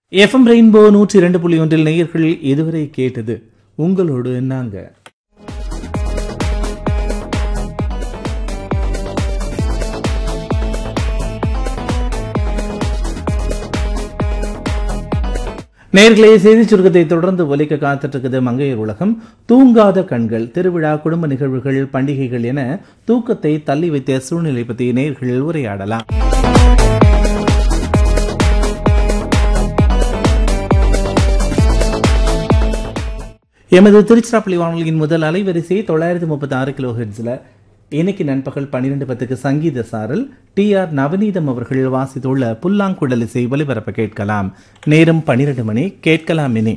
FM rainbow நூற்றி இரண்டு புள்ளி ஒன்றில் நேயர்கள் இதுவரை கேட்டது உங்களோடு நாங்க நேர்களே செய்தி சுருக்கத்தை தொடர்ந்து ஒலிக்க காத்துட்டு இருக்குது மங்கையர் உலகம் தூங்காத கண்கள் திருவிழா குடும்ப நிகழ்வுகள் பண்டிகைகள் என தூக்கத்தை தள்ளி வைத்த சூழ்நிலை பற்றி நேர்கள் உரையாடலாம் எமது திருச்சிராப்பள்ளி வானொலியின் முதல் அலைவரிசை தொள்ளாயிரத்தி முப்பத்தி ஆறு கிலோ ஹெட்ஸில் இன்னைக்கு நண்பகல் பன்னிரெண்டு பத்துக்கு சங்கீத சாரல் டி ஆர் நவநீதம் அவர்கள் வாசித்துள்ள புல்லாங்குழல் இசை ஒலிபரப்ப கேட்கலாம் நேரம் பன்னிரண்டு மணி கேட்கலாம் இனி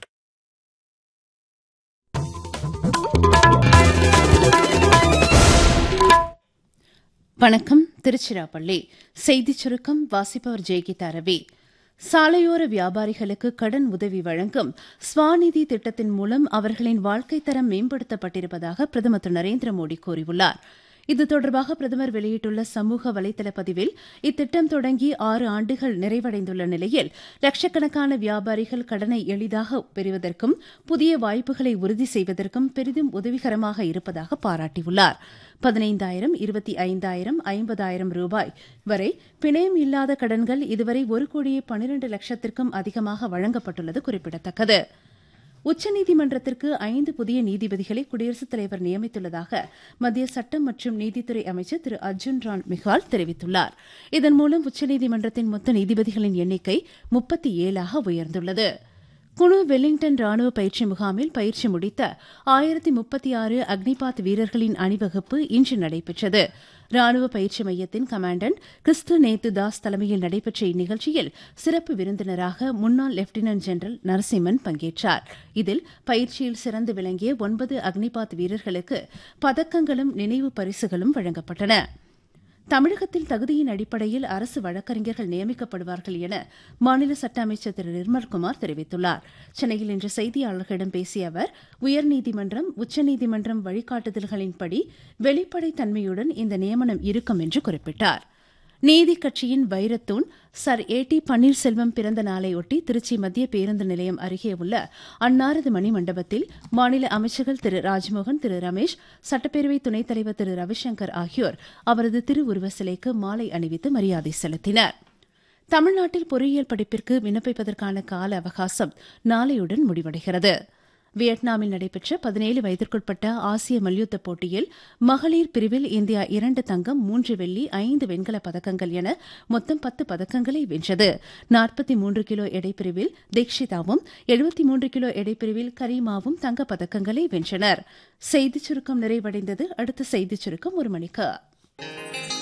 வணக்கம் திருச்சிராப்பள்ளி செய்திச் சுருக்கம் வாசிப்பவர் ஜெயகீதா ரவி சாலையோர வியாபாரிகளுக்கு கடன் உதவி வழங்கும் ஸ்வாநிதி திட்டத்தின் மூலம் அவர்களின் வாழ்க்கை தரம் மேம்படுத்தப்பட்டிருப்பதாக பிரதமர் திரு நரேந்திர மோடி கூறியுள்ளார் இது தொடர்பாக பிரதமர் வெளியிட்டுள்ள சமூக வலைதள பதிவில் இத்திட்டம் தொடங்கி ஆறு ஆண்டுகள் நிறைவடைந்துள்ள நிலையில் லட்சக்கணக்கான வியாபாரிகள் கடனை எளிதாக பெறுவதற்கும் புதிய வாய்ப்புகளை உறுதி செய்வதற்கும் பெரிதும் உதவிகரமாக இருப்பதாக பாராட்டியுள்ளார் பதினைந்தாயிரம் இருபத்தி ஐந்தாயிரம் ஐம்பதாயிரம் ரூபாய் வரை பிணையம் இல்லாத கடன்கள் இதுவரை ஒரு கோடியே பனிரண்டு லட்சத்திற்கும் அதிகமாக வழங்கப்பட்டுள்ளது குறிப்பிடத்தக்கது உச்சநீதிமன்றத்திற்கு ஐந்து புதிய நீதிபதிகளை குடியரசுத் தலைவர் நியமித்துள்ளதாக மத்திய சட்டம் மற்றும் நீதித்துறை அமைச்சர் திரு அர்ஜுன் ராம் மிகால் தெரிவித்துள்ளார் இதன் மூலம் உச்சநீதிமன்றத்தின் மொத்த நீதிபதிகளின் எண்ணிக்கை முப்பத்தி ஏழாக உயர்ந்துள்ளது குழு வெலிங்டன் ராணுவ பயிற்சி முகாமில் பயிற்சி முடித்த ஆயிரத்தி முப்பத்தி ஆறு அக்னிபாத் வீரர்களின் அணிவகுப்பு இன்று நடைபெற்றது ராணுவ பயிற்சி மையத்தின் கமாண்டன்ட் கிறிஸ்து நேத்து தாஸ் தலைமையில் நடைபெற்ற இந்நிகழ்ச்சியில் சிறப்பு விருந்தினராக முன்னாள் லெப்டினன்ட் ஜெனரல் நரசிம்மன் பங்கேற்றார் இதில் பயிற்சியில் சிறந்து விளங்கிய ஒன்பது அக்னிபாத் வீரர்களுக்கு பதக்கங்களும் நினைவு பரிசுகளும் வழங்கப்பட்டன தமிழகத்தில் தகுதியின் அடிப்படையில் அரசு வழக்கறிஞர்கள் நியமிக்கப்படுவார்கள் என மாநில சட்ட அமைச்சர் திரு நிர்மல்குமார் தெரிவித்துள்ளார் சென்னையில் இன்று செய்தியாளர்களிடம் பேசிய அவர் உயர்நீதிமன்றம் உச்சநீதிமன்றம் வழிகாட்டுதல்களின்படி வெளிப்படைத்தன்மையுடன் இந்த நியமனம் இருக்கும் என்று குறிப்பிட்டார் நீதி கட்சியின் வைரத்தூண் சர் ஏ டி பன்னீர்செல்வம் பிறந்த நாளையொட்டி திருச்சி மத்திய பேருந்து நிலையம் அருகே உள்ள அன்னாரது மணி மண்டபத்தில் மாநில அமைச்சர்கள் திரு ராஜ்மோகன் திரு ரமேஷ் சட்டப்பேரவை துணைத் தலைவர் திரு ரவிசங்கர் ஆகியோர் அவரது திருவுருவ சிலைக்கு மாலை அணிவித்து மரியாதை செலுத்தினர் தமிழ்நாட்டில் பொறியியல் படிப்பிற்கு விண்ணப்பிப்பதற்கான கால அவகாசம் நாளையுடன் முடிவடைகிறது வியட்நாமில் நடைபெற்ற பதினேழு வயதிற்குட்பட்ட ஆசிய மல்யுத்த போட்டியில் மகளிர் பிரிவில் இந்தியா இரண்டு தங்கம் மூன்று வெள்ளி ஐந்து வெண்கலப் பதக்கங்கள் என மொத்தம் பத்து பதக்கங்களை வென்றது நாற்பத்தி மூன்று கிலோ எடைப்பிரிவில் தீக்ஷிதாவும் எழுபத்தி மூன்று கிலோ எடைப்பிரிவில் கரீமாவும் தங்கப் பதக்கங்களை வென்றனர் செய்திச் சுருக்கம் நிறைவடைந்தது அடுத்த செய்திச் சுருக்கம் ஒரு மணிக்கு